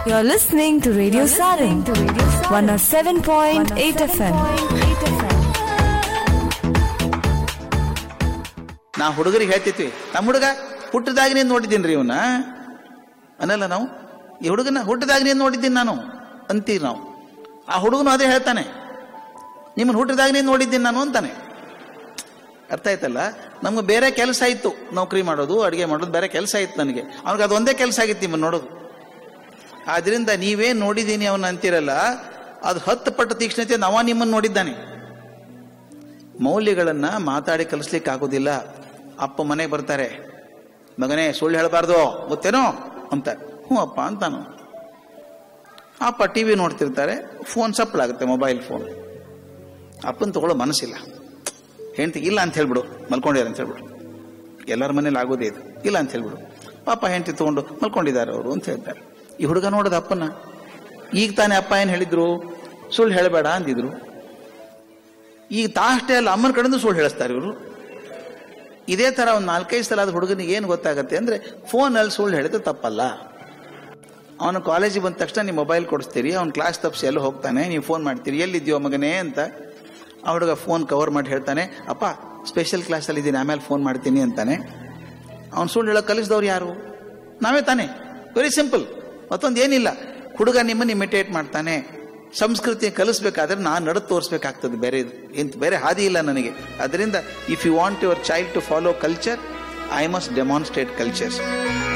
You're listening to Radio Sarin, 107.8 FM. ನಾ ಹುಡುಗರಿಗೆ ಹೇಳ್ತಿದ್ವಿ ನಮ್ಮ ಹುಡುಗ ಹುಟ್ಟಿದಾಗ ನೀನು ನೋಡಿದ್ದೀನಿ ರೀ ಇವನ್ನ ಅನ್ನಲ್ಲ ನಾವು ಈ ಹುಡುಗನ ಹುಟ್ಟಿದಾಗ ನೀನು ನೋಡಿದ್ದೀನಿ ನಾನು ಅಂತೀವಿ ನಾವು ಆ ಹುಡುಗನು ಅದೇ ಹೇಳ್ತಾನೆ ನಿಮ್ಮನ್ನು ಹುಟ್ಟಿದಾಗ ನೀನು ನೋಡಿದ್ದೀನಿ ನಾನು ಅಂತಾನೆ ಅರ್ಥ ಆಯ್ತಲ್ಲ ನಮ್ಗೆ ಬೇರೆ ಕೆಲಸ ಇತ್ತು ನೌಕರಿ ಮಾಡೋದು ಅಡುಗೆ ಮಾಡೋದು ಬೇರೆ ಕೆಲಸ ಇತ್ತು ನನಗೆ ಅವ್ನಿಗೆ ಅದೊಂದೇ ಕೆಲಸ ಆಗಿತ್ತು ನಿಮ್ಮನ್ನು ನೋಡೋದು ಆದ್ರಿಂದ ನೀವೇ ನೋಡಿದ್ದೀನಿ ಅವನ್ನ ಅಂತಿರಲ್ಲ ಅದು ಹತ್ತು ಪಟ್ಟು ತೀಕ್ಷ್ಣತೆ ನವ ನಿಮ್ಮನ್ನು ನೋಡಿದ್ದಾನೆ ಮೌಲ್ಯಗಳನ್ನ ಮಾತಾಡಿ ಕಲಿಸ್ಲಿಕ್ಕೆ ಆಗೋದಿಲ್ಲ ಅಪ್ಪ ಮನೆಗೆ ಬರ್ತಾರೆ ಮಗನೇ ಸುಳ್ಳು ಹೇಳಬಾರ್ದು ಗೊತ್ತೇನೋ ಅಂತ ಹ್ಞೂ ಅಪ್ಪ ಅಂತಾನು ಅಪ್ಪ ಟಿ ವಿ ನೋಡ್ತಿರ್ತಾರೆ ಫೋನ್ ಸಪ್ಪಳಾಗುತ್ತೆ ಮೊಬೈಲ್ ಫೋನ್ ಅಪ್ಪನ ತಗೊಳ್ಳೋ ಮನಸ್ಸಿಲ್ಲ ಹೆಂಡತಿ ಇಲ್ಲ ಅಂತ ಹೇಳ್ಬಿಡು ಮಲ್ಕೊಂಡಿದ್ದಾರೆ ಅಂತ ಹೇಳ್ಬಿಡು ಎಲ್ಲರ ಮನೇಲಿ ಆಗೋದೇ ಇದು ಇಲ್ಲ ಅಂತ ಹೇಳ್ಬಿಡು ಪಾಪ ಹೆಂಡತಿ ತಗೊಂಡು ಮಲ್ಕೊಂಡಿದ್ದಾರೆ ಅವರು ಅಂತ ಹೇಳ್ತಾರೆ ಈ ಹುಡುಗ ನೋಡೋದು ಅಪ್ಪನ ಈಗ ತಾನೇ ಅಪ್ಪ ಏನು ಹೇಳಿದ್ರು ಸುಳ್ಳು ಹೇಳಬೇಡ ಅಂದಿದ್ರು ಈಗ ತಾ ಅಷ್ಟೇ ಅಲ್ಲ ಅಮ್ಮನ ಕಡೆಯಿಂದ ಸುಳ್ಳು ಹೇಳಿಸ್ತಾರೆ ಇವರು ಇದೇ ತರ ಒಂದು ನಾಲ್ಕೈದು ಸಲ ಆದ ಹುಡುಗನಿಗೆ ಏನು ಗೊತ್ತಾಗತ್ತೆ ಅಂದ್ರೆ ಫೋನಲ್ಲಿ ಸುಳ್ಳು ಹೇಳಿದ್ರೆ ತಪ್ಪಲ್ಲ ಅವನು ಕಾಲೇಜಿಗೆ ಬಂದ ತಕ್ಷಣ ನೀವು ಮೊಬೈಲ್ ಕೊಡಿಸ್ತೀರಿ ಅವ್ನು ಕ್ಲಾಸ್ ತಪ್ಪಿಸಿ ಎಲ್ಲ ಹೋಗ್ತಾನೆ ನೀವು ಫೋನ್ ಮಾಡ್ತೀರಿ ಎಲ್ಲಿದ್ಯೋ ಮಗನೇ ಅಂತ ಆ ಹುಡುಗ ಫೋನ್ ಕವರ್ ಮಾಡಿ ಹೇಳ್ತಾನೆ ಅಪ್ಪ ಸ್ಪೆಷಲ್ ಕ್ಲಾಸಲ್ಲಿ ಇದ್ದೀನಿ ಆಮೇಲೆ ಫೋನ್ ಮಾಡ್ತೀನಿ ಅಂತಾನೆ ಅವ್ನು ಸುಳ್ಳು ಹೇಳೋ ಕಲಿಸಿದವ್ರು ಯಾರು ನಾವೇ ತಾನೆ ವೆರಿ ಸಿಂಪಲ್ ಮತ್ತೊಂದು ಏನಿಲ್ಲ ಹುಡುಗ ನಿಮ್ಮನ್ನು ಇಮಿಟೇಟ್ ಮಾಡ್ತಾನೆ ಸಂಸ್ಕೃತಿ ಕಲಿಸ್ಬೇಕಾದ್ರೆ ನಾನು ನಡೆ ತೋರಿಸ್ಬೇಕಾಗ್ತದೆ ಬೇರೆ ಎಂತ ಬೇರೆ ಹಾದಿ ಇಲ್ಲ ನನಗೆ ಅದರಿಂದ if you want your child to follow culture I must demonstrate cultures